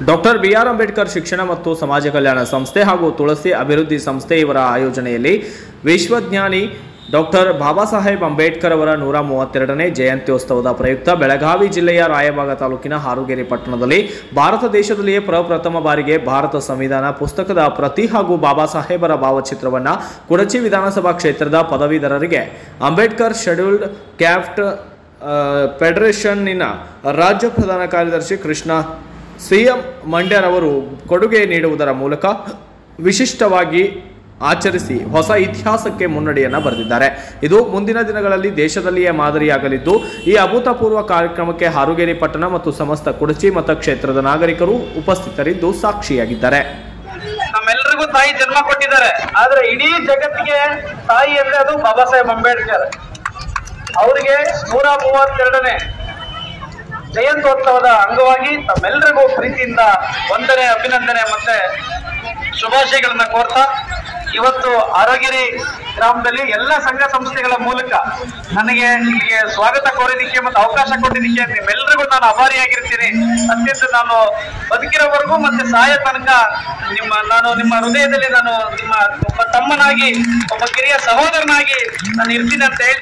doctor B R Ambedkar ಶಿಕ್ಷಣ ಮತ್ತು ಸಮಾಜ ಕಲ್ಯಾಣ ಸಂಸ್ಥೆ ಹಾಗೂ ತುಳಸಿ ಅಭಿವೃದ್ಧಿ ಸಂಸ್ಥೆ ಇವರ ಆಯೋಜನೆಯಲ್ಲಿ ವಿಶ್ವಜ್ಞಾನಿ ಡಾಕ್ಟರ್ ಬಾಬಾ ಸಾಹೇಬ್ ಅಂಬೇಡ್ಕರ್ ಅವರ ನೂರ ಮೂವತ್ತೆರಡನೇ ಜಯಂತ್ಯೋತ್ಸವದ ಪ್ರಯುಕ್ತ ಬೆಳಗಾವಿ ಜಿಲ್ಲೆಯ ರಾಯಬಾಗ ತಾಲೂಕಿನ ಹಾರುಗೆರೆ ಪಟ್ಟಣದಲ್ಲಿ ಭಾರತ ದೇಶದಲ್ಲಿಯೇ ಪ್ರಪ್ರಥಮ ಬಾರಿಗೆ ಭಾರತ ಸಂವಿಧಾನ ಪುಸ್ತಕದ ಪ್ರತಿ ಹಾಗೂ ಬಾಬಾ ಸಾಹೇಬರ ಭಾವಚಿತ್ರವನ್ನು ಕುಡಚಿ ವಿಧಾನಸಭಾ ಕ್ಷೇತ್ರದ ಪದವೀಧರರಿಗೆ ಅಂಬೇಡ್ಕರ್ ಶೆಡ್ಯೂಲ್ಡ್ ಕ್ಯಾಫ್ಟ್ ಫೆಡರೇಷನ್ನಿನ ರಾಜ್ಯ ಪ್ರಧಾನ ಕಾರ್ಯದರ್ಶಿ ಕೃಷ್ಣ ಸಿಎಂ ಮಂಡ್ಯರವರು ಕೊಡುಗೆ ನೀಡುವುದರ ಮೂಲಕ ವಿಶಿಷ್ಟವಾಗಿ ಆಚರಿಸಿ ಹೊಸ ಇತಿಹಾಸಕ್ಕೆ ಮುನ್ನಡೆಯನ್ನು ಬರೆದಿದ್ದಾರೆ ಇದು ಮುಂದಿನ ದಿನಗಳಲ್ಲಿ ದೇಶದಲ್ಲಿಯೇ ಮಾದರಿಯಾಗಲಿದ್ದು ಈ ಅಭೂತಪೂರ್ವ ಕಾರ್ಯಕ್ರಮಕ್ಕೆ ಹಾರುಗೇರಿ ಪಟ್ಟಣ ಮತ್ತು ಸಮಸ್ತ ಕುಡಚಿ ಮತಕ್ಷೇತ್ರದ ನಾಗರಿಕರು ಉಪಸ್ಥಿತರಿದ್ದು ಸಾಕ್ಷಿಯಾಗಿದ್ದಾರೆ ನಮ್ಮೆಲ್ಲರಿಗೂ ತಾಯಿ ಜನ್ಮ ಕೊಟ್ಟಿದ್ದಾರೆ ಆದ್ರೆ ಇಡೀ ಜಗತ್ತಿಗೆ ತಾಯಿ ಅಂದ್ರೆ ಅದು ಬಾಬಾ ಸಾಹೇಬ್ ಅಂಬೇಡ್ಕರ್ ಅವರಿಗೆ ನೂರ ಮೂವತ್ತೆರಡನೇ ಜಯಂತ್ಯೋತ್ಸವದ ಅಂಗವಾಗಿ ತಮ್ಮೆಲ್ಲರಿಗೂ ಪ್ರೀತಿಯಿಂದ ವಂದನೆ ಅಭಿನಂದನೆ ಮತ್ತೆ ಶುಭಾಶಯಗಳನ್ನ ಕೋರ್ತಾ ಇವತ್ತು ಆರೋಗ್ಯರಿ ಗ್ರಾಮದಲ್ಲಿ ಎಲ್ಲ ಸಂಘ ಸಂಸ್ಥೆಗಳ ಮೂಲಕ ನನಗೆ ಇಲ್ಲಿಗೆ ಸ್ವಾಗತ ಕೋರಿದ್ದಕ್ಕೆ ಮತ್ತು ಅವಕಾಶ ಕೊಟ್ಟಿದ್ದಕ್ಕೆ ನಿಮ್ಮೆಲ್ಲರಿಗೂ ನಾನು ಆಭಾರಿಯಾಗಿರ್ತೀನಿ ಅತ್ಯಂತ ನಾನು ಬದುಕಿರೋವರೆಗೂ ಮತ್ತೆ ಸಾಯ ತನಕ ನಿಮ್ಮ ನಾನು ನಿಮ್ಮ ಹೃದಯದಲ್ಲಿ ನಾನು ನಿಮ್ಮ ಒಬ್ಬ ತಮ್ಮನಾಗಿ ಒಬ್ಬ ಕಿರಿಯ ಸಹೋದರನಾಗಿ ನಾನು ಇರ್ತೀನಿ ಅಂತ ಹೇಳಿ